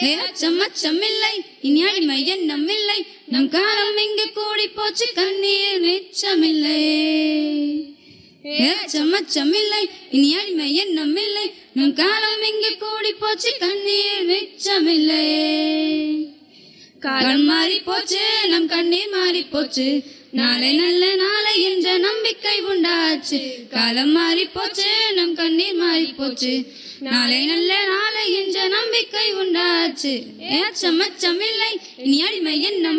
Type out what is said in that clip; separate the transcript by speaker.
Speaker 1: ஏ அச்சம் அச்சமில்லை இனி அடிமை எண்ணமில்லை நம் காலம் இங்கு கூடி போச்சு கண்ணீர் மிச்சமில்லை ஏ அச்சம் அச்சமில்லை இனி அடிமை எண்ணமில்லை நம் காலம் இங்கு கூடி போச்சு கண்ணீர் மிச்சமில்லை காலம் மாறி போச்சு நம் கண்ணீர் மாறி போச்சு நாளை நல்ல நாளை என்ற நம்பிக்கை உண்டாச்சு காலம் மாறி போச்சு நம் கண்ணீர் மாறி போச்சு நாளை நல்ல நாளை என்ற நம்பிக்கை உண்டாச்சு ஏச்சம் அச்சம் இல்லை இனி அடிமை எண்ணம்